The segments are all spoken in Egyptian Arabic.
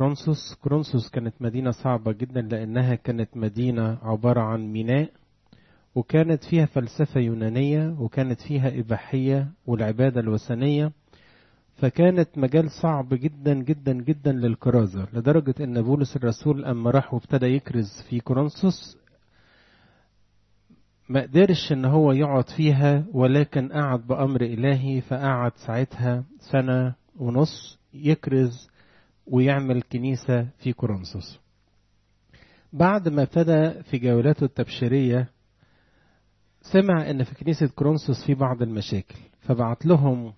كرونسوس كرونسوس كانت مدينة صعبة جدا لأنها كانت مدينة عبارة عن ميناء وكانت فيها فلسفة يونانية وكانت فيها إباحية والعبادة الوثنية فكانت مجال صعب جدا جدا جدا للكرازة لدرجة أن بولس الرسول أما راح وابتدى يكرز في كورنثوس ما قدرش ان هو يقعد فيها ولكن قعد بأمر إلهي فقعد ساعتها سنة ونص يكرز ويعمل كنيسة في كورنثوس بعد ما ابتدى في جولاته التبشيرية سمع ان في كنيسة كورنثوس في بعض المشاكل فبعت لهم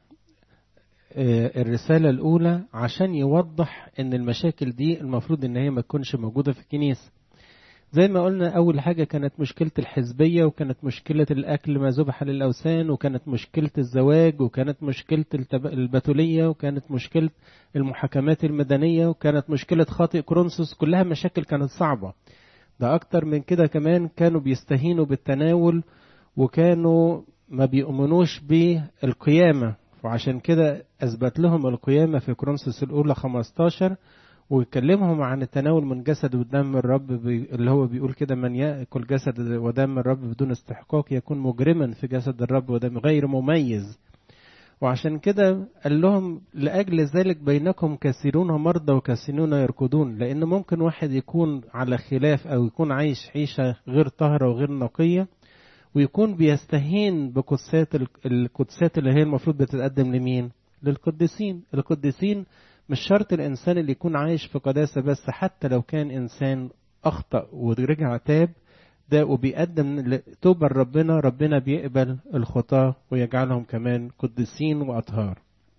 الرسالة الأولى عشان يوضح إن المشاكل دي المفروض إن هي ما تكونش موجودة في الكنيسة. زي ما قلنا أول حاجة كانت مشكلة الحزبية وكانت مشكلة الأكل ما ذبح للأوثان وكانت مشكلة الزواج وكانت مشكلة البتولية وكانت مشكلة المحاكمات المدنية وكانت مشكلة خاطئ كرونسوس كلها مشاكل كانت صعبة. ده أكتر من كده كمان كانوا بيستهينوا بالتناول وكانوا ما بيؤمنوش بالقيامة وعشان كده أثبت لهم القيامة في كرونسوس الأولى 15 ويكلمهم عن التناول من جسد ودم الرب اللي هو بيقول كده من يأكل جسد ودم الرب بدون استحقاق يكون مجرما في جسد الرب ودم غير مميز وعشان كده قال لهم لأجل ذلك بينكم كثيرون مرضى وكثيرون يركضون لأن ممكن واحد يكون على خلاف أو يكون عايش عيشة غير طاهرة وغير نقية ويكون بيستهين بقدسات القدسات اللي هي المفروض بتتقدم لمين؟ للقديسين، القديسين مش شرط الانسان اللي يكون عايش في قداسه بس حتى لو كان انسان اخطا ورجع تاب ده وبيقدم توبه لربنا ربنا بيقبل الخطاه ويجعلهم كمان قديسين واطهار.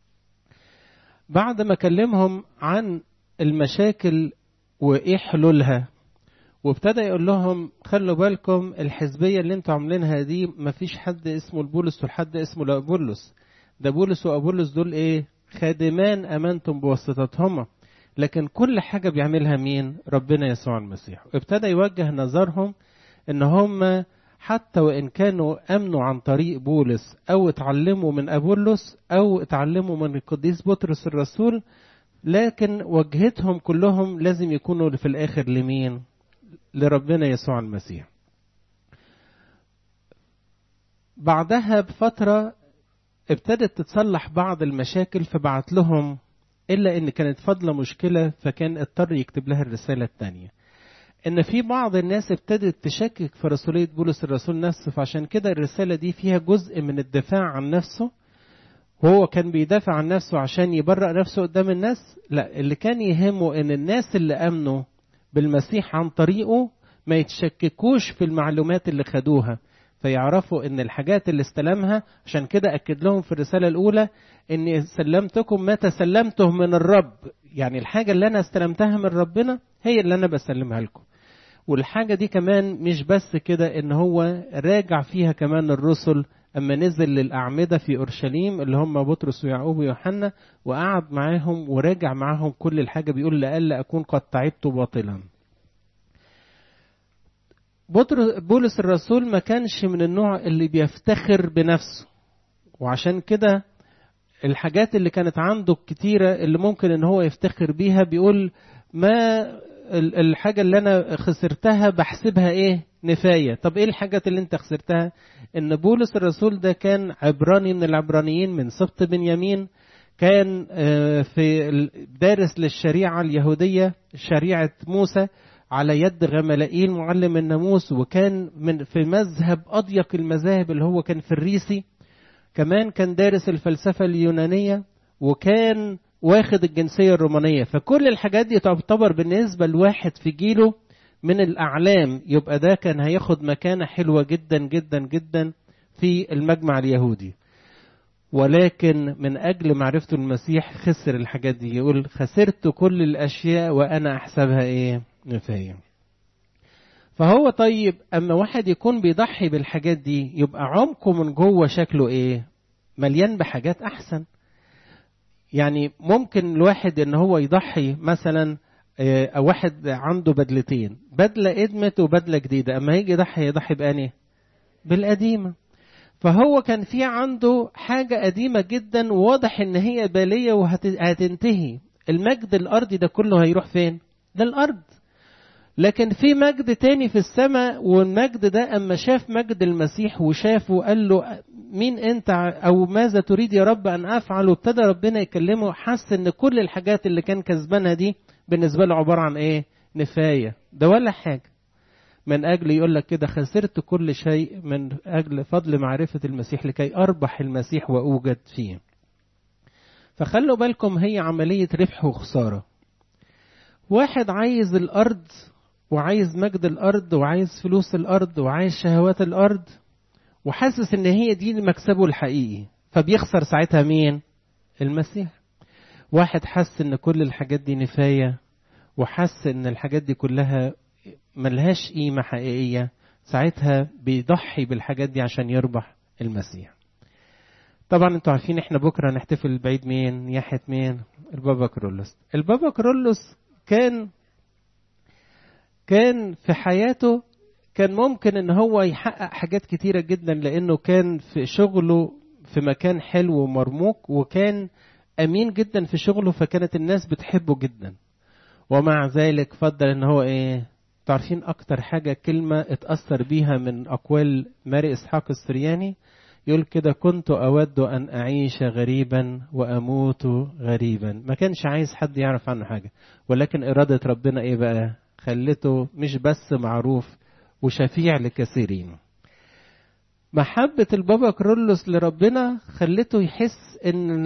بعد ما كلمهم عن المشاكل وايه حلولها وابتدى يقول لهم خلوا بالكم الحزبيه اللي انتوا عاملينها دي مفيش حد اسمه البولس وحد اسمه لابولس ده بولس وابولس دول ايه خادمان امنتم بواسطتهما لكن كل حاجه بيعملها مين ربنا يسوع المسيح ابتدى يوجه نظرهم ان هم حتى وان كانوا امنوا عن طريق بولس او اتعلموا من ابولس او اتعلموا من القديس بطرس الرسول لكن وجهتهم كلهم لازم يكونوا في الاخر لمين لربنا يسوع المسيح بعدها بفترة ابتدت تتصلح بعض المشاكل فبعت لهم إلا إن كانت فاضلة مشكلة فكان اضطر يكتب لها الرسالة الثانية إن في بعض الناس ابتدت تشكك في رسولية بولس الرسول نفسه فعشان كده الرسالة دي فيها جزء من الدفاع عن نفسه وهو كان بيدافع عن نفسه عشان يبرأ نفسه قدام الناس لا اللي كان يهمه إن الناس اللي أمنوا بالمسيح عن طريقه ما يتشككوش في المعلومات اللي خدوها فيعرفوا ان الحاجات اللي استلمها عشان كده اكد لهم في الرساله الاولى اني سلمتكم ما تسلمته من الرب يعني الحاجه اللي انا استلمتها من ربنا هي اللي انا بسلمها لكم والحاجه دي كمان مش بس كده ان هو راجع فيها كمان الرسل اما نزل للاعمده في اورشليم اللي هم بطرس ويعقوب ويوحنا وقعد معاهم وراجع معاهم كل الحاجه بيقول لألا اكون قد تعبت باطلا بولس الرسول ما كانش من النوع اللي بيفتخر بنفسه وعشان كده الحاجات اللي كانت عنده كتيرة اللي ممكن ان هو يفتخر بيها بيقول ما الحاجة اللي انا خسرتها بحسبها ايه نفاية طب ايه الحاجات اللي انت خسرتها ان بولس الرسول ده كان عبراني من العبرانيين من سبط بنيامين كان في دارس للشريعة اليهودية شريعة موسى على يد غملائيل معلم الناموس وكان من في مذهب اضيق المذاهب اللي هو كان في الريسي كمان كان دارس الفلسفه اليونانيه وكان واخد الجنسيه الرومانيه فكل الحاجات دي تعتبر بالنسبه لواحد في جيله من الاعلام يبقى ده كان هياخد مكانه حلوه جدا جدا جدا في المجمع اليهودي ولكن من أجل معرفة المسيح خسر الحاجات دي يقول خسرت كل الأشياء وأنا أحسبها إيه نفاية فهو طيب أما واحد يكون بيضحي بالحاجات دي يبقى عمقه من جوه شكله إيه مليان بحاجات أحسن يعني ممكن الواحد إن هو يضحي مثلا أو واحد عنده بدلتين بدلة ادمت وبدلة جديدة أما هيجي يضحي يضحي بأني بالقديمة فهو كان في عنده حاجة قديمة جدا وواضح إن هي بالية وهتنتهي المجد الأرضي ده كله هيروح فين ده الأرض لكن في مجد تاني في السماء والمجد ده أما شاف مجد المسيح وشافه قال له مين أنت أو ماذا تريد يا رب أن أفعل وابتدى ربنا يكلمه حس إن كل الحاجات اللي كان كسبانها دي بالنسبة له عبارة عن إيه نفاية ده ولا حاجة من أجل يقول لك كده خسرت كل شيء من أجل فضل معرفة المسيح لكي أربح المسيح وأوجد فيه فخلوا بالكم هي عملية ربح وخسارة واحد عايز الأرض وعايز مجد الأرض وعايز فلوس الأرض وعايز شهوات الأرض وحاسس إن هي دي مكسبه الحقيقي فبيخسر ساعتها مين؟ المسيح واحد حس إن كل الحاجات دي نفاية وحس إن الحاجات دي كلها ملهاش قيمة حقيقية ساعتها بيضحي بالحاجات دي عشان يربح المسيح طبعا انتوا عارفين احنا بكره نحتفل بعيد مين يحيى مين البابا كرولوس البابا كرولوس كان كان في حياته كان ممكن ان هو يحقق حاجات كتيره جدا لانه كان في شغله في مكان حلو ومرموق وكان امين جدا في شغله فكانت الناس بتحبه جدا ومع ذلك فضل ان هو ايه تعرفين اكتر حاجه كلمه اتاثر بيها من اقوال ماري اسحاق السرياني يقول كده كنت اود ان اعيش غريبا واموت غريبا ما كانش عايز حد يعرف عنه حاجه ولكن اراده ربنا ايه بقى خلته مش بس معروف وشفيع لكثيرين محبة البابا كرولوس لربنا خلته يحس ان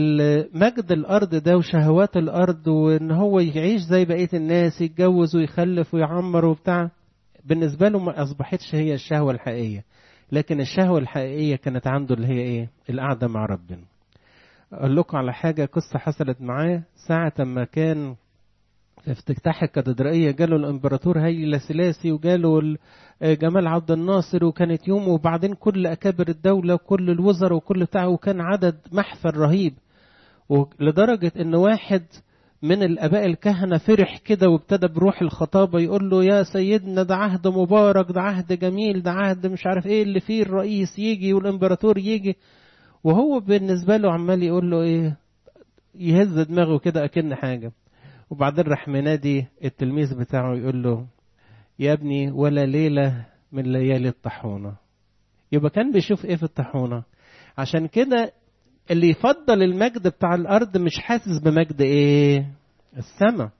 مجد الارض ده وشهوات الارض وان هو يعيش زي بقية الناس يتجوز ويخلف ويعمر وبتاع بالنسبة له ما اصبحتش هي الشهوة الحقيقية لكن الشهوة الحقيقية كانت عنده اللي هي ايه القعدة مع ربنا اقول لكم على حاجة قصة حصلت معاه ساعة ما كان في افتتاح الكاتدرائية جاله الامبراطور هيلا سلاسي وجاله جمال عبد الناصر وكانت يوم وبعدين كل اكابر الدولة وكل الوزراء وكل بتاع وكان عدد محفل رهيب ولدرجة ان واحد من الاباء الكهنة فرح كده وابتدى بروح الخطابة يقول له يا سيدنا ده عهد مبارك ده عهد جميل ده عهد مش عارف ايه اللي فيه الرئيس يجي والامبراطور يجي وهو بالنسبة له عمال يقول له ايه يهز دماغه كده اكن حاجة وبعدين راح منادي التلميذ بتاعه يقول له يا ابني ولا ليلة من ليالي الطاحونة يبقى كان بيشوف ايه في الطاحونة عشان كده اللي يفضل المجد بتاع الارض مش حاسس بمجد ايه السماء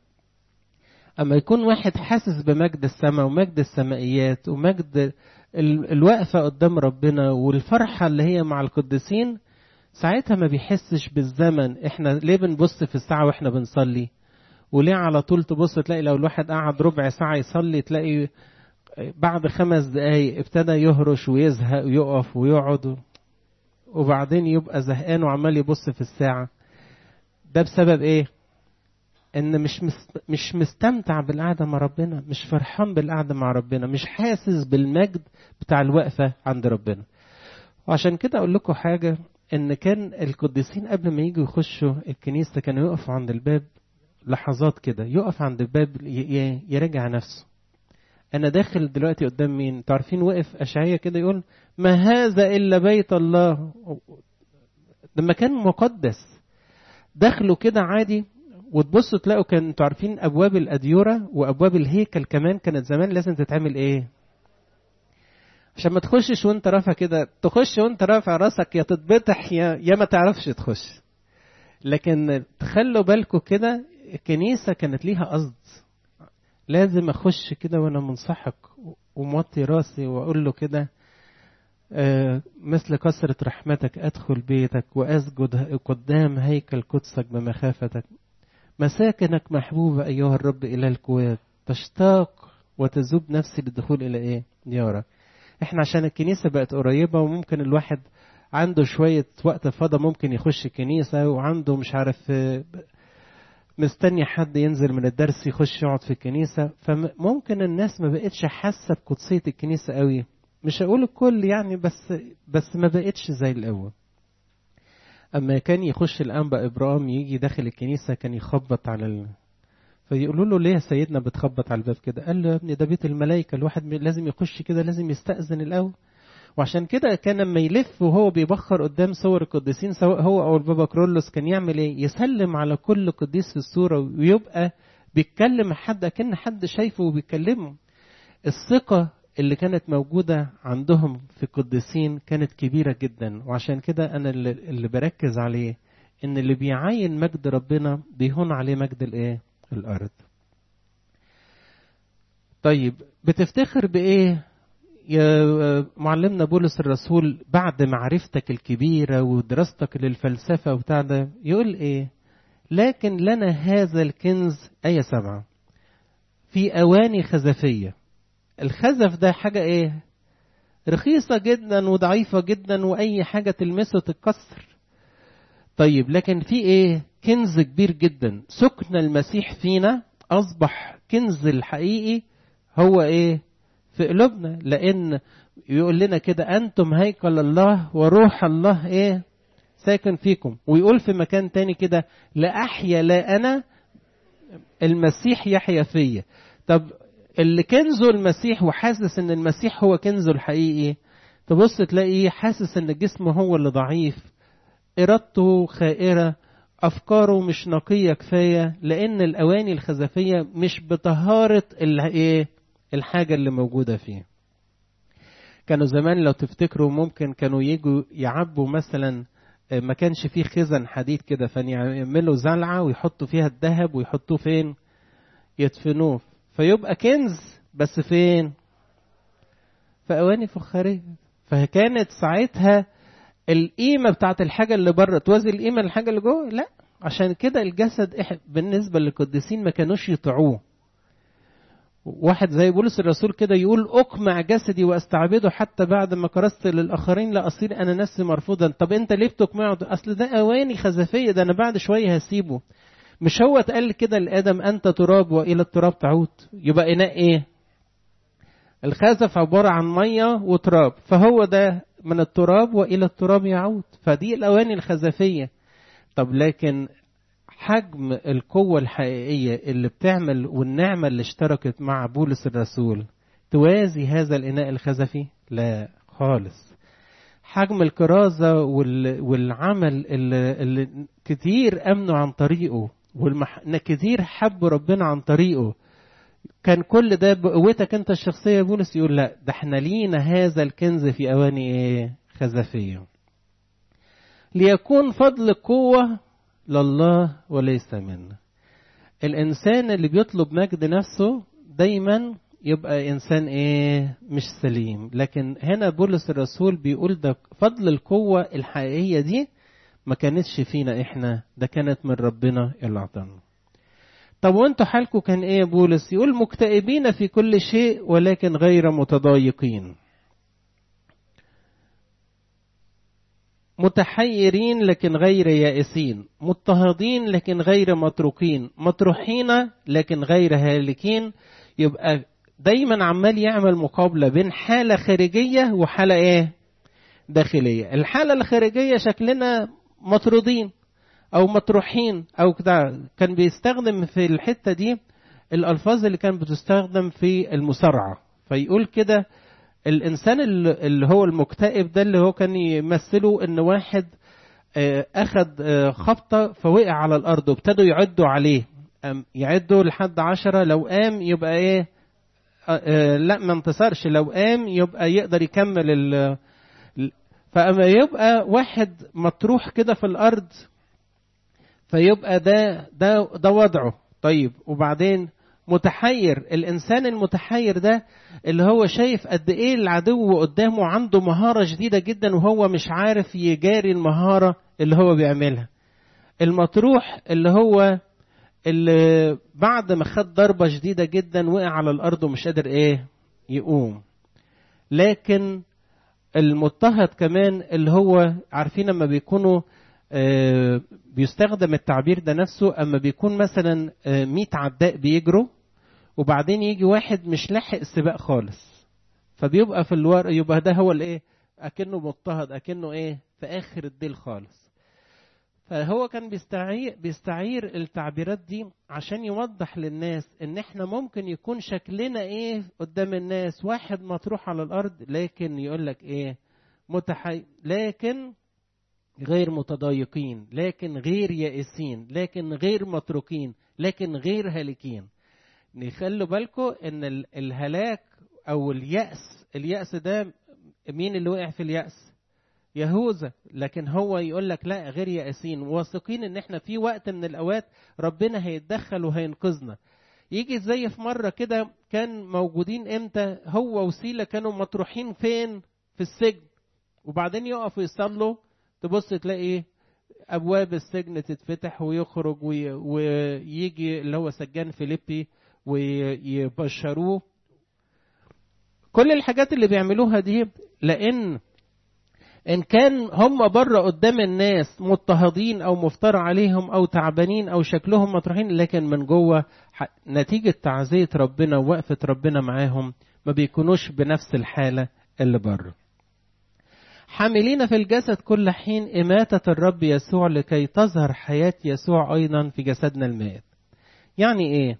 اما يكون واحد حاسس بمجد السماء ومجد السمائيات ومجد الوقفة قدام ربنا والفرحة اللي هي مع القديسين ساعتها ما بيحسش بالزمن احنا ليه بنبص في الساعة واحنا بنصلي وليه على طول تبص تلاقي لو الواحد قعد ربع ساعة يصلي تلاقي بعد خمس دقايق ابتدى يهرش ويزهق ويقف ويقعد وبعدين يبقى زهقان وعمال يبص في الساعة ده بسبب ايه ان مش مش مستمتع بالقعده مع ربنا مش فرحان بالقعده مع ربنا مش حاسس بالمجد بتاع الوقفه عند ربنا وعشان كده اقول لكم حاجه ان كان القديسين قبل ما يجوا يخشوا الكنيسه كانوا يقفوا عند الباب لحظات كده يقف عند الباب يراجع نفسه انا داخل دلوقتي قدام مين تعرفين وقف اشعيا كده يقول ما هذا الا بيت الله ده مكان مقدس دخلوا كده عادي وتبصوا تلاقوا كان انتوا عارفين ابواب الاديوره وابواب الهيكل كمان كانت زمان لازم تتعمل ايه عشان ما تخشش وانت رافع كده تخش وانت رافع راسك يا تتبطح يا يا ما تعرفش تخش لكن تخلوا بالكم كده الكنيسه كانت ليها قصد لازم اخش كده وانا منسحق وموطي راسي واقول له كده آه مثل كثرة رحمتك أدخل بيتك وأسجد قدام هيكل قدسك بمخافتك مساكنك محبوبة أيها الرب إلى الكويت تشتاق وتذوب نفسي للدخول إلى إيه ديارك إحنا عشان الكنيسة بقت قريبة وممكن الواحد عنده شوية وقت فضى ممكن يخش الكنيسة وعنده مش عارف مستني حد ينزل من الدرس يخش يقعد في الكنيسة فممكن الناس ما بقتش حاسة بقدسية الكنيسة قوي مش هقول الكل يعني بس بس ما بقتش زي الأول أما كان يخش الأنبا إبراهيم يجي داخل الكنيسة كان يخبط على ال... فيقولوا له ليه يا سيدنا بتخبط على الباب كده قال له يا ابني ده بيت الملائكة الواحد لازم يخش كده لازم يستأذن الأول وعشان كده كان لما يلف وهو بيبخر قدام صور القديسين سواء هو او البابا كرولوس كان يعمل ايه يسلم على كل قديس في الصوره ويبقى بيتكلم حد كأن حد شايفه وبيكلمه الثقه اللي كانت موجوده عندهم في القديسين كانت كبيره جدا وعشان كده انا اللي, اللي بركز عليه ان اللي بيعاين مجد ربنا بيهون عليه مجد الايه الارض طيب بتفتخر بايه يا معلمنا بولس الرسول بعد معرفتك الكبيره ودراستك للفلسفه وبتاع ده يقول ايه لكن لنا هذا الكنز ايه سبعه في اواني خزفيه الخزف ده حاجه ايه رخيصه جدا وضعيفه جدا واي حاجه تلمسه تتكسر طيب لكن في ايه كنز كبير جدا سكن المسيح فينا اصبح كنز الحقيقي هو ايه في قلوبنا لان يقول لنا كده انتم هيكل الله وروح الله ايه ساكن فيكم ويقول في مكان تاني كده لا احيا لا انا المسيح يحيا فيا طب اللي كنزه المسيح وحاسس ان المسيح هو كنزه الحقيقي تبص تلاقيه حاسس ان جسمه هو اللي ضعيف ارادته خائره افكاره مش نقيه كفايه لان الاواني الخزفيه مش بطهاره الايه الحاجه اللي موجوده فيه كانوا زمان لو تفتكروا ممكن كانوا يجوا يعبوا مثلا ما كانش فيه خزن حديد كده فيعملوا زلعه ويحطوا فيها الذهب ويحطوه فين يدفنوه فيبقى كنز بس فين في اواني فخاريه فكانت ساعتها القيمه بتاعت الحاجه اللي بره توازي القيمه للحاجه اللي جوه لا عشان كده الجسد بالنسبه للقديسين ما كانوش يطيعوه واحد زي بولس الرسول كده يقول اقمع جسدي واستعبده حتى بعد ما كرست للاخرين لا اصير انا نفسي مرفوضا طب انت ليه بتقمعه اصل ده اواني خزفيه ده انا بعد شويه هسيبه مش هو اتقال كده لادم انت تراب والى التراب تعود يبقى اناء ايه الخزف عباره عن ميه وتراب فهو ده من التراب والى التراب يعود فدي الاواني الخزفيه طب لكن حجم القوة الحقيقية اللي بتعمل والنعمة اللي اشتركت مع بولس الرسول توازي هذا الإناء الخزفي؟ لا خالص. حجم الكرازة والعمل اللي, اللي كتير أمنوا عن طريقه والمح... كتير حبوا ربنا عن طريقه كان كل ده بقوتك انت الشخصية يا بولس يقول لا ده احنا لينا هذا الكنز في أواني ايه خزفية ليكون فضل القوة لله وليس منا الإنسان اللي بيطلب مجد نفسه دايما يبقى إنسان إيه مش سليم لكن هنا بولس الرسول بيقول ده فضل القوة الحقيقية دي ما كانتش فينا إحنا ده كانت من ربنا اللي أعطانا طب وانتوا حالكم كان ايه يا بولس يقول مكتئبين في كل شيء ولكن غير متضايقين متحيرين لكن غير يائسين مضطهدين لكن غير متروكين مطروحين لكن غير هالكين يبقى دايما عمال يعمل مقابله بين حاله خارجيه وحاله ايه داخليه الحاله الخارجيه شكلنا مطرودين او مطروحين او كده كان بيستخدم في الحته دي الالفاظ اللي كانت بتستخدم في المسارعه فيقول كده الانسان اللي هو المكتئب ده اللي هو كان يمثله ان واحد اخد خبطه فوقع على الارض وابتدوا يعدوا عليه يعدوا لحد عشرة لو قام يبقى ايه لا ما انتصرش لو قام يبقى يقدر يكمل ال فاما يبقى واحد مطروح كده في الارض فيبقى ده ده ده وضعه طيب وبعدين متحير الانسان المتحير ده اللي هو شايف قد ايه العدو قدامه عنده مهاره شديده جدا وهو مش عارف يجاري المهاره اللي هو بيعملها المطروح اللي هو اللي بعد ما خد ضربه شديده جدا وقع على الارض ومش قادر ايه يقوم لكن المضطهد كمان اللي هو عارفين لما بيكونوا آه بيستخدم التعبير ده نفسه اما بيكون مثلا آه 100 عداء بيجروا وبعدين يجي واحد مش لاحق السباق خالص فبيبقى في الورق يبقى ده هو الايه اكنه مضطهد اكنه ايه في اخر الديل خالص فهو كان بيستعير, بيستعير التعبيرات دي عشان يوضح للناس ان احنا ممكن يكون شكلنا ايه قدام الناس واحد مطروح على الارض لكن يقول لك ايه متحي لكن غير متضايقين لكن غير يائسين لكن غير متروكين لكن غير هالكين نخلوا بالكم ان الهلاك او اليأس اليأس ده مين اللي وقع في اليأس يهوذا لكن هو يقول لك لا غير يائسين واثقين ان احنا في وقت من الاوقات ربنا هيتدخل وهينقذنا يجي زي في مرة كده كان موجودين امتى هو وسيلة كانوا مطروحين فين في السجن وبعدين يقفوا يصلوا تبص تلاقي ابواب السجن تتفتح ويخرج ويجي اللي هو سجان فيليبي ويبشروه كل الحاجات اللي بيعملوها دي لان ان كان هم بره قدام الناس مضطهدين او مفترى عليهم او تعبانين او شكلهم مطروحين لكن من جوه نتيجه تعزيه ربنا ووقفه ربنا معاهم ما بيكونوش بنفس الحاله اللي بره حاملين في الجسد كل حين إماتة الرب يسوع لكي تظهر حياة يسوع أيضا في جسدنا المائت يعني إيه؟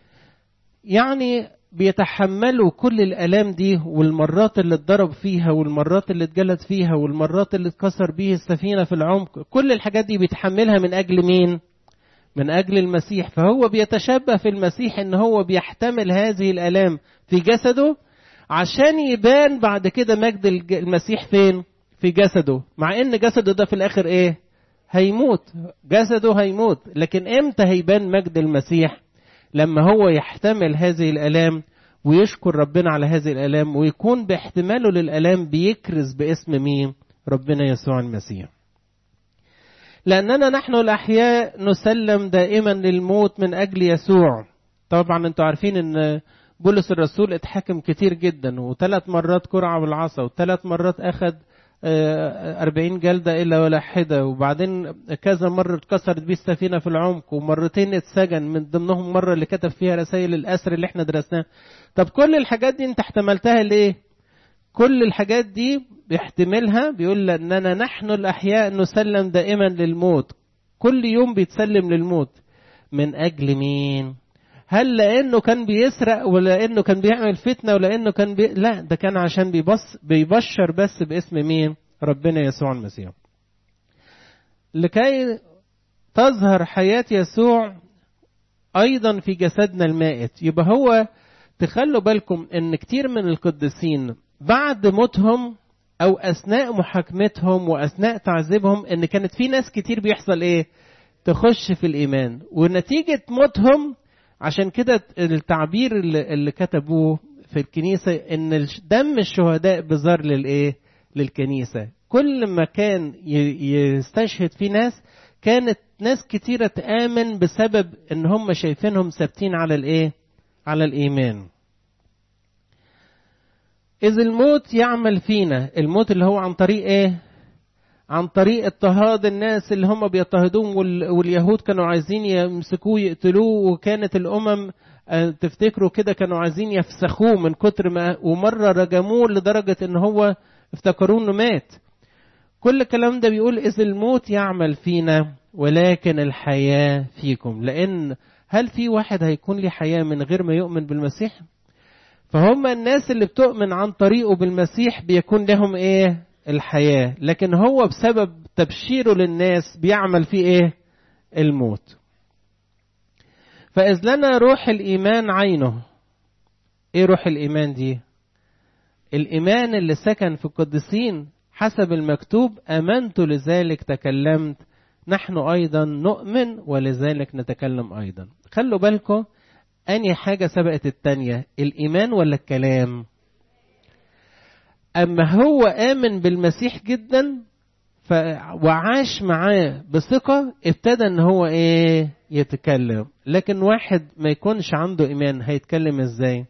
يعني بيتحملوا كل الآلام دي والمرات اللي اتضرب فيها والمرات اللي اتجلد فيها والمرات اللي اتكسر بيه السفينة في العمق كل الحاجات دي بيتحملها من أجل مين؟ من أجل المسيح فهو بيتشبه في المسيح إن هو بيحتمل هذه الآلام في جسده عشان يبان بعد كده مجد المسيح فين؟ في جسده مع ان جسده ده في الاخر ايه هيموت جسده هيموت لكن امتى هيبان مجد المسيح لما هو يحتمل هذه الالام ويشكر ربنا على هذه الالام ويكون باحتماله للالام بيكرز باسم مين ربنا يسوع المسيح لاننا نحن الاحياء نسلم دائما للموت من اجل يسوع طبعا انتوا عارفين ان بولس الرسول اتحكم كتير جدا وثلاث مرات كرعه بالعصا وثلاث مرات اخذ أربعين جلدة إلا ولا حدة وبعدين كذا مرة اتكسرت بيه السفينة في العمق ومرتين اتسجن من ضمنهم مرة اللي كتب فيها رسائل الأسر اللي احنا درسناها طب كل الحاجات دي انت احتملتها ليه كل الحاجات دي بيحتملها بيقول لأننا نحن الأحياء نسلم دائما للموت كل يوم بيتسلم للموت من أجل مين هل لانه كان بيسرق ولا انه كان بيعمل فتنه ولا انه كان بي... لا ده كان عشان بيبص بيبشر بس باسم مين ربنا يسوع المسيح لكي تظهر حياه يسوع ايضا في جسدنا المائت يبقى هو تخلوا بالكم ان كتير من القديسين بعد موتهم او اثناء محاكمتهم واثناء تعذيبهم ان كانت في ناس كتير بيحصل ايه تخش في الايمان ونتيجه موتهم عشان كده التعبير اللي, اللي كتبوه في الكنيسة إن دم الشهداء بزار للإيه؟ للكنيسة. كل ما كان يستشهد فيه ناس كانت ناس كتيرة تآمن بسبب إن هم شايفينهم ثابتين على الإيه؟ على الإيمان. إذ الموت يعمل فينا، الموت اللي هو عن طريق إيه؟ عن طريق اضطهاد الناس اللي هم بيضطهدوهم واليهود كانوا عايزين يمسكوه يقتلوه وكانت الامم تفتكروا كده كانوا عايزين يفسخوه من كتر ما ومره رجموه لدرجه ان هو افتكروه انه مات كل الكلام ده بيقول اذ الموت يعمل فينا ولكن الحياه فيكم لان هل في واحد هيكون ليه حياه من غير ما يؤمن بالمسيح فهم الناس اللي بتؤمن عن طريقه بالمسيح بيكون لهم ايه الحياة لكن هو بسبب تبشيره للناس بيعمل فيه ايه الموت فإذ لنا روح الإيمان عينه ايه روح الإيمان دي الإيمان اللي سكن في القديسين حسب المكتوب آمنت لذلك تكلمت نحن أيضا نؤمن ولذلك نتكلم أيضا خلوا بالكم أني حاجة سبقت التانية الإيمان ولا الكلام أما هو آمن بالمسيح جدا ف... وعاش معاه بثقة ابتدى ان هو ايه يتكلم لكن واحد ما يكونش عنده ايمان هيتكلم ازاي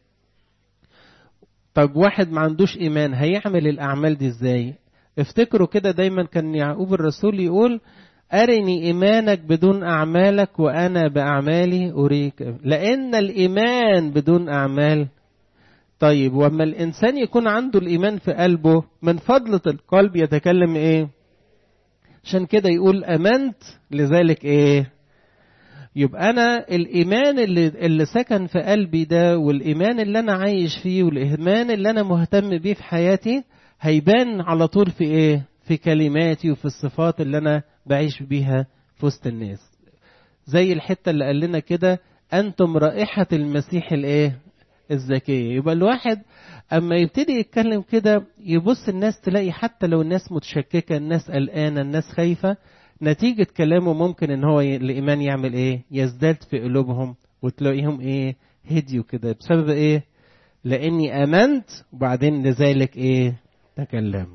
طب واحد ما عندوش ايمان هيعمل الاعمال دي ازاي افتكروا كده دايما كان يعقوب الرسول يقول أرني إيمانك بدون أعمالك وأنا بأعمالي أريك لأن الإيمان بدون أعمال طيب وأما الإنسان يكون عنده الإيمان في قلبه من فضلة القلب يتكلم إيه عشان كده يقول امنت لذلك ايه يبقى انا الايمان اللي اللي سكن في قلبي ده والايمان اللي انا عايش فيه والايمان اللي انا مهتم بيه في حياتي هيبان على طول في ايه في كلماتي وفي الصفات اللي انا بعيش بيها في وسط الناس زي الحته اللي قال لنا كده انتم رائحه المسيح الايه الذكيه يبقى الواحد اما يبتدي يتكلم كده يبص الناس تلاقي حتى لو الناس متشككه الناس قلقانه الناس خايفه نتيجه كلامه ممكن ان هو الايمان يعمل ايه يزداد في قلوبهم وتلاقيهم ايه هديوا كده بسبب ايه لاني امنت وبعدين لذلك ايه تكلم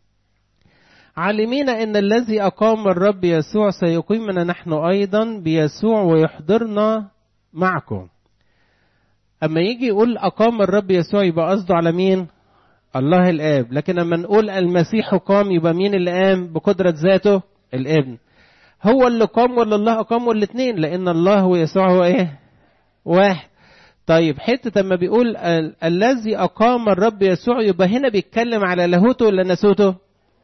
عالمين ان الذي اقام الرب يسوع سيقيمنا نحن ايضا بيسوع ويحضرنا معكم اما يجي يقول اقام الرب يسوع يبقى قصده على مين الله الاب لكن لما نقول المسيح قام يبقى مين اللي قام بقدره ذاته الابن هو اللي قام ولا الله اقام ولا الاثنين لان الله ويسوع هو ايه واحد طيب حته لما بيقول ال- الذي اقام الرب يسوع يبقى هنا بيتكلم على لاهوته ولا ناسوته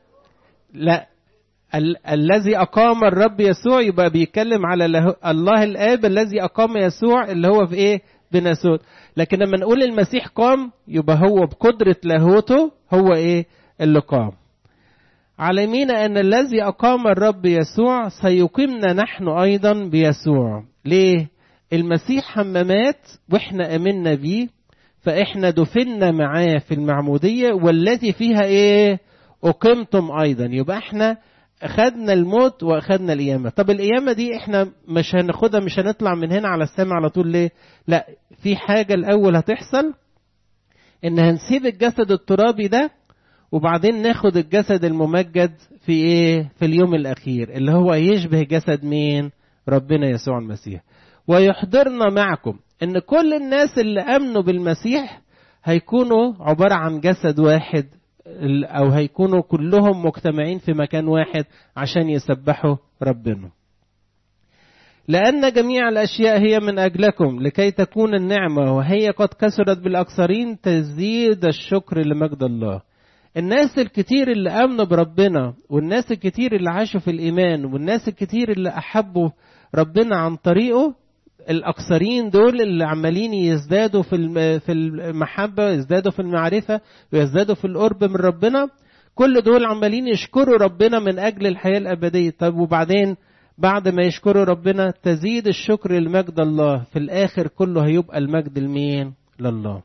لا ال- الذي أقام الرب يسوع يبقى بيتكلم على له- الله الآب الذي أقام يسوع اللي هو في إيه؟ بناسوت لكن لما نقول المسيح قام يبقى هو بقدرة لاهوته هو إيه؟ اللي قام عالمين أن الذي أقام الرب يسوع سيقيمنا نحن أيضا بيسوع ليه؟ المسيح لما مات وإحنا أمنا بيه فإحنا دفنا معاه في المعمودية والتي فيها إيه؟ أقمتم أيضا يبقى إحنا أخذنا الموت وأخذنا القيامة طب القيامة دي إحنا مش هناخدها مش هنطلع من هنا على السماء على طول ليه لا في حاجة الأول هتحصل إن هنسيب الجسد الترابي ده وبعدين ناخد الجسد الممجد في إيه في اليوم الأخير اللي هو يشبه جسد مين ربنا يسوع المسيح ويحضرنا معكم إن كل الناس اللي آمنوا بالمسيح هيكونوا عبارة عن جسد واحد او هيكونوا كلهم مجتمعين في مكان واحد عشان يسبحوا ربنا لأن جميع الأشياء هي من أجلكم لكي تكون النعمة وهي قد كسرت بالأكثرين تزيد الشكر لمجد الله الناس الكتير اللي آمنوا بربنا والناس الكتير اللي عاشوا في الإيمان والناس الكتير اللي أحبوا ربنا عن طريقه الأكثرين دول اللي عمالين يزدادوا في في المحبة يزدادوا في المعرفة ويزدادوا في القرب من ربنا كل دول عمالين يشكروا ربنا من أجل الحياة الأبدية طب وبعدين بعد ما يشكروا ربنا تزيد الشكر لمجد الله في الآخر كله هيبقى المجد لمين لله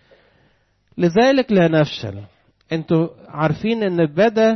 لذلك لا نفشل انتوا عارفين ان بدا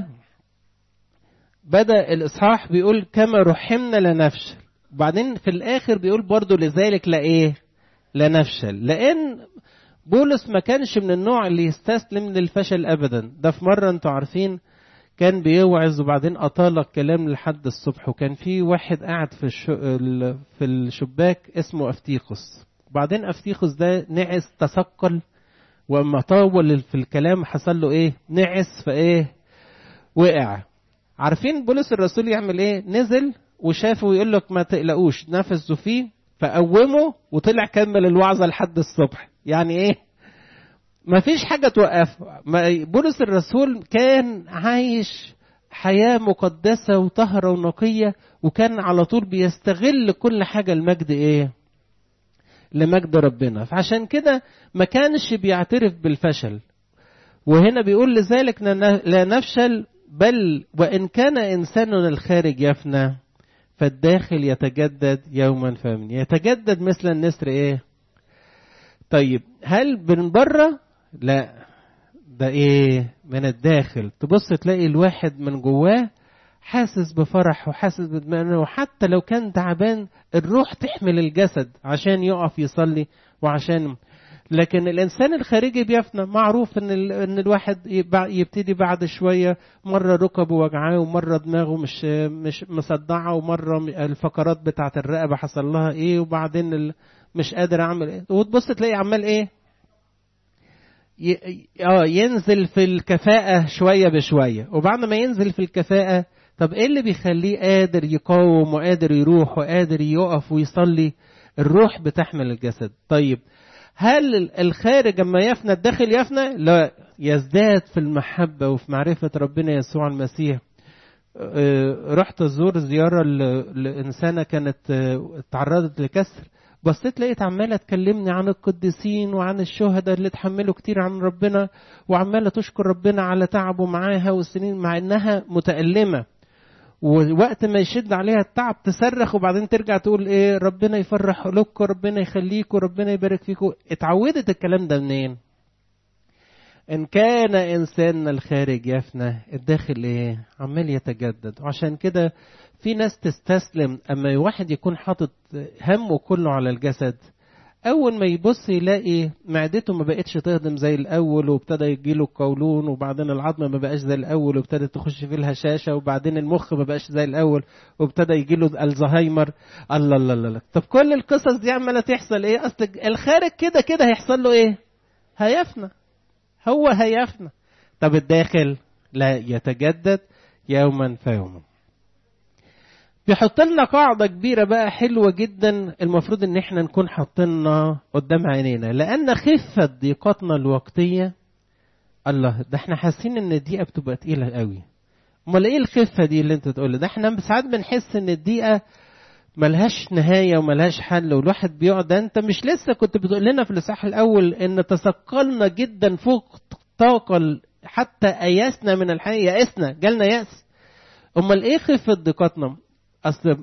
بدا الاصحاح بيقول كما رحمنا لا نفشل وبعدين في الاخر بيقول برضو لذلك لا ايه لا نفشل لان بولس ما كانش من النوع اللي يستسلم للفشل ابدا ده في مره انتوا عارفين كان بيوعظ وبعدين اطال الكلام لحد الصبح وكان في واحد قاعد في في الشباك اسمه افتيخوس وبعدين افتيخوس ده نعس تثقل واما طول في الكلام حصل له ايه نعس فايه وقع عارفين بولس الرسول يعمل ايه نزل وشافه ويقول لك ما تقلقوش نفسوا فيه فقومه وطلع كمل الوعظه لحد الصبح يعني ايه ما فيش حاجه توقفه بولس الرسول كان عايش حياه مقدسه وطهره ونقيه وكان على طول بيستغل كل حاجه المجد ايه لمجد ربنا فعشان كده ما كانش بيعترف بالفشل وهنا بيقول لذلك لا نفشل بل وإن كان إنساننا الخارج يفنى فالداخل يتجدد يوما فمن يتجدد مثل النسر إيه طيب هل من بره لا ده إيه من الداخل تبص تلاقي الواحد من جواه حاسس بفرح وحاسس باطمئنان وحتى لو كان تعبان الروح تحمل الجسد عشان يقف يصلي وعشان لكن الانسان الخارجي بيفنى معروف ان ان الواحد يبتدي بعد شويه مره ركبه وجعاه ومره دماغه مش مش مصدعه ومره الفقرات بتاعه الرقبه حصل لها ايه وبعدين مش قادر اعمل ايه وتبص تلاقي عمال ايه اه ينزل في الكفاءه شويه بشويه وبعد ما ينزل في الكفاءه طب ايه اللي بيخليه قادر يقاوم وقادر يروح وقادر يقف ويصلي الروح بتحمل الجسد طيب هل الخارج اما يفنى الداخل يفنى لا يزداد في المحبة وفي معرفة ربنا يسوع المسيح رحت ازور زياره لانسانه كانت تعرضت لكسر بصيت لقيت عماله تكلمني عن القديسين وعن الشهداء اللي اتحملوا كتير عن ربنا وعماله تشكر ربنا على تعبه معاها والسنين مع انها متألمه ووقت ما يشد عليها التعب تصرخ وبعدين ترجع تقول ايه ربنا يفرح قلوبكم ربنا يخليكم ربنا يبارك فيكم اتعودت الكلام ده منين ان كان انساننا الخارج يفنى الداخل ايه عمال يتجدد وعشان كده في ناس تستسلم اما واحد يكون حاطط همه كله على الجسد اول ما يبص يلاقي معدته ما بقتش تهضم زي الاول وابتدى يجيله القولون وبعدين العظم ما بقاش زي الاول وابتدت تخش فيه الهشاشه وبعدين المخ ما بقاش زي الاول وابتدى يجيله الزهايمر الله الله الله طب كل القصص دي عماله تحصل ايه اصل الخارج كده كده هيحصل له ايه هيفنى هو هيفنى طب الداخل لا يتجدد يوما فيوما بيحط لنا قاعدة كبيرة بقى حلوة جدا المفروض ان احنا نكون حاطينها قدام عينينا لان خفة ضيقتنا الوقتية الله ده احنا حاسين ان الدقيقة بتبقى تقيلة قوي امال ايه الخفة دي اللي انت تقول ده احنا ساعات بنحس ان الدقيقة ملهاش نهاية وملهاش حل والواحد بيقعد انت مش لسه كنت بتقول لنا في الاصحاح الاول ان تثقلنا جدا فوق طاقة حتى اياسنا من الحياة يأسنا جالنا يأس امال ايه خفة ضيقتنا اصل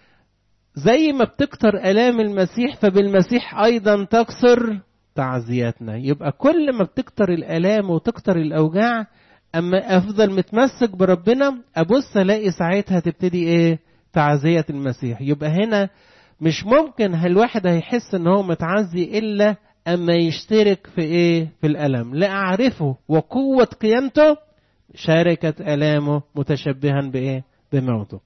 زي ما بتكتر الام المسيح فبالمسيح ايضا تكسر تعزياتنا يبقى كل ما بتكتر الالام وتكتر الاوجاع اما افضل متمسك بربنا ابص الاقي ساعتها تبتدي ايه تعزية المسيح يبقى هنا مش ممكن الواحد هيحس ان هو متعزي الا اما يشترك في ايه في الالم لاعرفه وقوة قيامته شاركت الامه متشبها بايه بموته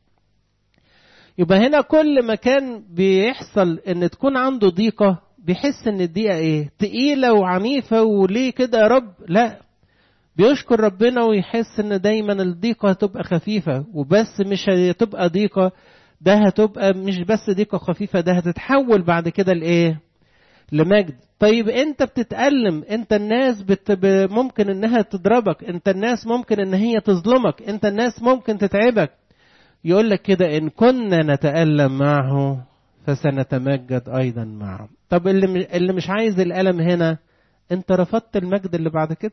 يبقى هنا كل ما كان بيحصل ان تكون عنده ضيقه بيحس ان الضيقه ايه تقيله وعنيفه وليه كده يا رب لا بيشكر ربنا ويحس ان دايما الضيقه هتبقى خفيفه وبس مش هتبقى ضيقه ده هتبقى مش بس ضيقه خفيفه ده هتتحول بعد كده لايه لمجد طيب انت بتتألم انت الناس بت... ممكن انها تضربك انت الناس ممكن ان هي تظلمك انت الناس ممكن تتعبك يقول لك كده إن كنا نتألم معه فسنتمجد أيضا معه طب اللي اللي مش عايز الألم هنا أنت رفضت المجد اللي بعد كده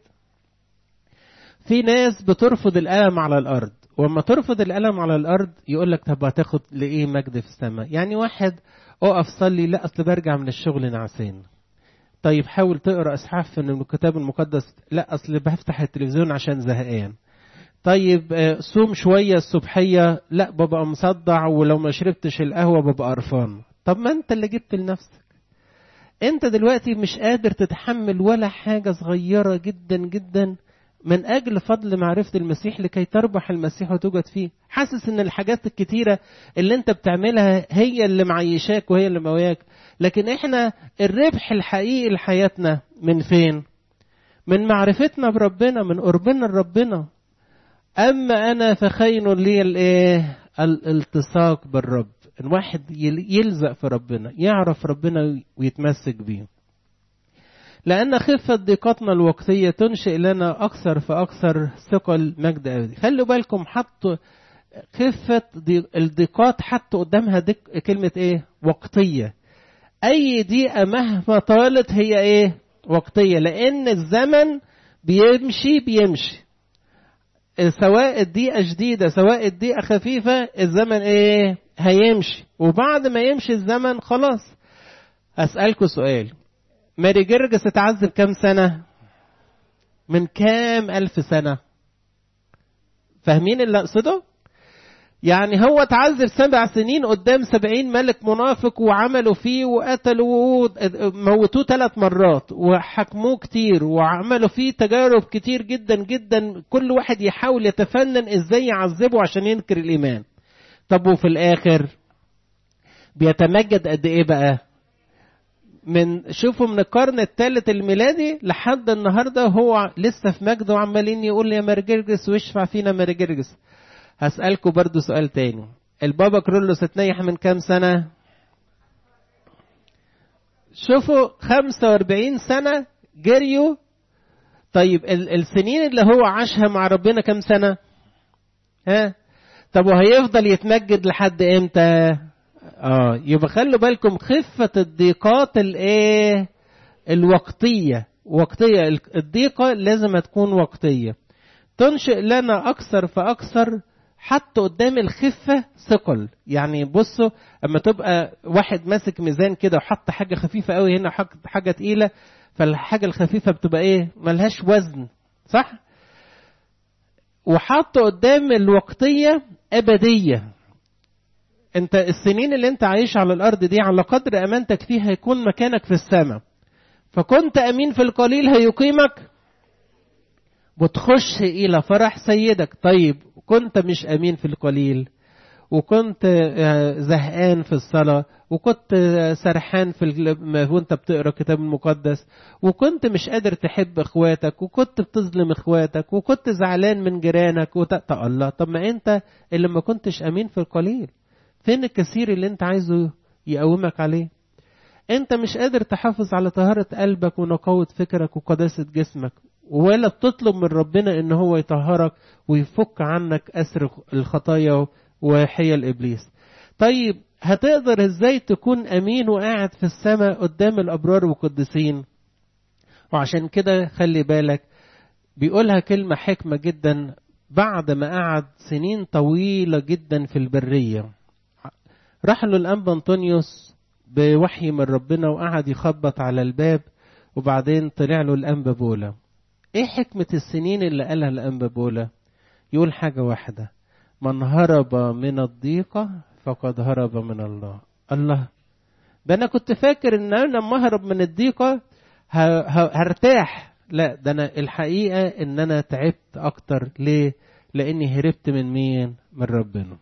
في ناس بترفض الألم على الأرض وما ترفض الألم على الأرض يقول لك طب هتاخد لإيه مجد في السماء يعني واحد أقف صلي لا أصل برجع من الشغل نعسان طيب حاول تقرأ إصحاح من الكتاب المقدس لا أصل بفتح التلفزيون عشان زهقان طيب صوم شوية الصبحية لا ببقى مصدع ولو ما شربتش القهوة ببقى قرفان طب ما انت اللي جبت لنفسك انت دلوقتي مش قادر تتحمل ولا حاجة صغيرة جدا جدا من أجل فضل معرفة المسيح لكي تربح المسيح وتوجد فيه حاسس ان الحاجات الكتيرة اللي انت بتعملها هي اللي معيشاك وهي اللي موياك لكن احنا الربح الحقيقي لحياتنا من فين من معرفتنا بربنا من قربنا لربنا أما أنا فخين لي الإيه؟ الالتصاق بالرب الواحد يلزق في ربنا يعرف ربنا ويتمسك بيه لأن خفة ضيقتنا الوقتية تنشئ لنا أكثر فأكثر ثقل مجد أبدي خلوا بالكم حطوا خفة الضيقات حطوا قدامها ديك كلمة إيه وقتية أي دقيقة مهما طالت هي إيه وقتية لأن الزمن بيمشي بيمشي سواء الدقيقة جديدة سواء الدقيقة خفيفة الزمن ايه هيمشي وبعد ما يمشي الزمن خلاص أسألكوا سؤال ماري جرجس اتعذب كام سنة من كام ألف سنة فاهمين اللي أقصده يعني هو اتعذب سبع سنين قدام سبعين ملك منافق وعملوا فيه وقتلوا موتوه ثلاث مرات وحكموه كتير وعملوا فيه تجارب كتير جدا جدا كل واحد يحاول يتفنن ازاي يعذبه عشان ينكر الايمان طب وفي الاخر بيتمجد قد ايه بقى من شوفوا من القرن الثالث الميلادي لحد النهارده هو لسه في مجده وعمالين يقول يا مرجرجس واشفع فينا مرجرجس هسألكوا برضو سؤال تاني البابا كرولوس اتنيح من كام سنة شوفوا 45 سنة جريوا طيب السنين اللي هو عاشها مع ربنا كام سنة ها طب وهيفضل يتمجد لحد امتى اه يبقى خلوا بالكم خفة الضيقات الايه الوقتية وقتية الضيقة لازم تكون وقتية تنشئ لنا أكثر فأكثر حتى قدام الخفة ثقل يعني بصوا اما تبقى واحد ماسك ميزان كده وحط حاجة خفيفة قوي هنا حاجة تقيلة فالحاجة الخفيفة بتبقى ايه ملهاش وزن صح وحط قدام الوقتية أبدية انت السنين اللي انت عايش على الارض دي على قدر امانتك فيها هيكون مكانك في السماء فكنت امين في القليل هيقيمك وتخش الى فرح سيدك طيب كنت مش امين في القليل وكنت زهقان في الصلاة وكنت سرحان في وانت بتقرا الكتاب المقدس وكنت مش قادر تحب اخواتك وكنت بتظلم اخواتك وكنت زعلان من جيرانك وت... الله طب ما انت اللي ما كنتش امين في القليل فين الكثير اللي انت عايزه يقومك عليه انت مش قادر تحافظ على طهارة قلبك ونقاوة فكرك وقداسة جسمك ولا بتطلب من ربنا ان هو يطهرك ويفك عنك اسر الخطايا وحيل ابليس طيب هتقدر ازاي تكون امين وقاعد في السماء قدام الابرار والقديسين وعشان كده خلي بالك بيقولها كلمة حكمة جدا بعد ما قعد سنين طويلة جدا في البرية راح له الأنبا أنطونيوس بوحي من ربنا وقعد يخبط على الباب وبعدين طلع له الأنبا بولا ايه حكمة السنين اللي قالها الأنبا بولا يقول حاجة واحدة من هرب من الضيقة فقد هرب من الله الله ده أنا كنت فاكر إن أنا لما أهرب من الضيقة هرتاح لا ده أنا الحقيقة إن أنا تعبت أكتر ليه؟ لأني هربت من مين؟ من ربنا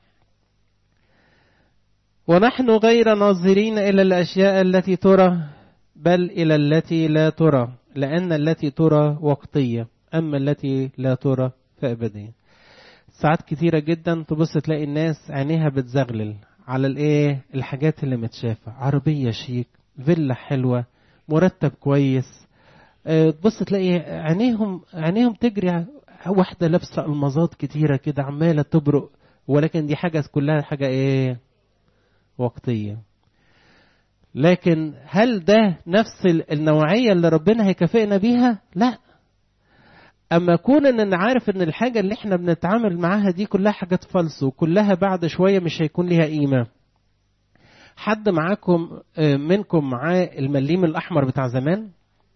ونحن غير ناظرين إلى الأشياء التي ترى بل إلى التي لا ترى لأن التي ترى وقتية أما التي لا ترى فأبدية ساعات كتيرة جدا تبص تلاقي الناس عينيها بتزغلل على الايه الحاجات اللي متشافة عربية شيك فيلا حلوة مرتب كويس أه تبص تلاقي عينيهم عينيهم تجري واحدة لابسة المظات كتيرة كده عمالة تبرق ولكن دي حاجة كلها حاجة ايه وقتية لكن هل ده نفس النوعية اللي ربنا هيكافئنا بيها؟ لا اما كون ان انا عارف ان الحاجه اللي احنا بنتعامل معاها دي كلها حاجات فالص وكلها بعد شويه مش هيكون ليها قيمه حد معاكم منكم معاه المليم الاحمر بتاع زمان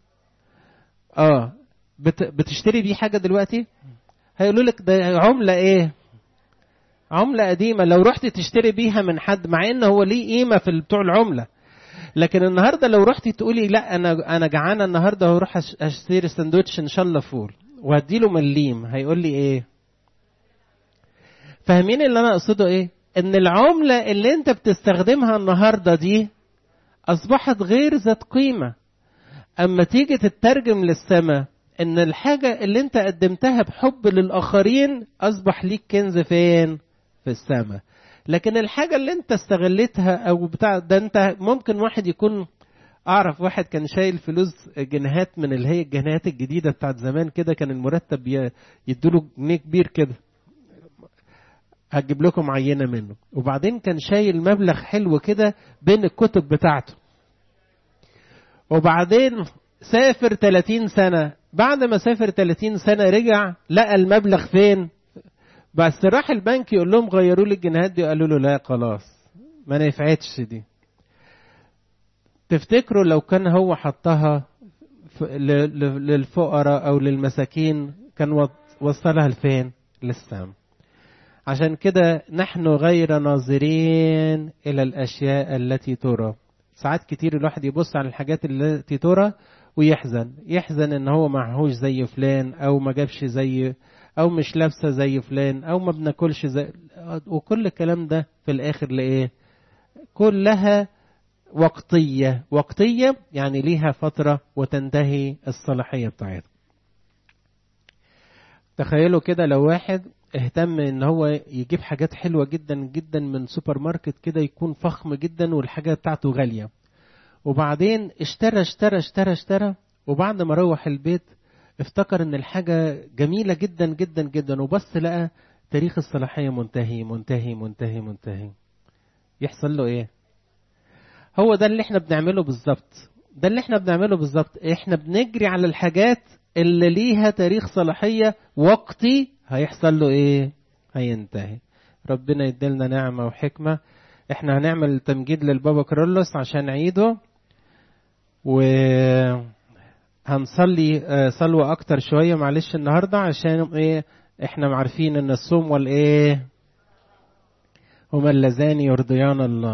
اه بت بتشتري بيه حاجه دلوقتي هيقولوا لك ده عمله ايه عمله قديمه لو رحت تشتري بيها من حد مع ان هو ليه قيمه في بتوع العمله لكن النهارده لو رحتي تقولي لا انا انا جعانه النهارده وهروح اشتري سندوتش ان شاء الله فول وهديله مليم هيقول لي ايه فاهمين اللي انا اقصده ايه ان العمله اللي انت بتستخدمها النهارده دي اصبحت غير ذات قيمه اما تيجي تترجم للسماء ان الحاجه اللي انت قدمتها بحب للاخرين اصبح ليك كنز فين في السماء لكن الحاجه اللي انت استغلتها او بتاع ده انت ممكن واحد يكون اعرف واحد كان شايل فلوس جنيهات من اللي هي الجنيهات الجديده بتاعت زمان كده كان المرتب يدوله جنيه كبير كده هجيب لكم عينه منه وبعدين كان شايل مبلغ حلو كده بين الكتب بتاعته وبعدين سافر 30 سنه بعد ما سافر 30 سنه رجع لقى المبلغ فين بس راح البنك يقول لهم غيروا لي الجنيهات دي قالوا له لا خلاص ما نفعتش دي تفتكروا لو كان هو حطها للفقراء او للمساكين كان وصلها لفين للسام عشان كده نحن غير ناظرين الى الاشياء التي ترى ساعات كتير الواحد يبص على الحاجات التي ترى ويحزن يحزن ان هو معهوش زي فلان او ما جابش زي او مش لابسه زي فلان او ما بناكلش زي وكل الكلام ده في الاخر لايه كلها وقتية وقتية يعني ليها فترة وتنتهي الصلاحية بتاعتها تخيلوا كده لو واحد اهتم ان هو يجيب حاجات حلوة جدا جدا من سوبر ماركت كده يكون فخم جدا والحاجة بتاعته غالية وبعدين اشترى اشترى اشترى اشترى وبعد ما روح البيت افتكر ان الحاجة جميلة جدا جدا جدا وبس لقى تاريخ الصلاحية منتهي منتهي منتهي منتهي يحصل له ايه هو ده اللي احنا بنعمله بالظبط ده اللي احنا بنعمله بالظبط احنا بنجري على الحاجات اللي ليها تاريخ صلاحية وقتي هيحصل له ايه هينتهي ربنا يديلنا نعمة وحكمة احنا هنعمل تمجيد للبابا كارلوس عشان عيده و هنصلي صلوة أكتر شوية معلش النهاردة عشان إيه إحنا عارفين إن الصوم والإيه هما اللذان يرضيان الله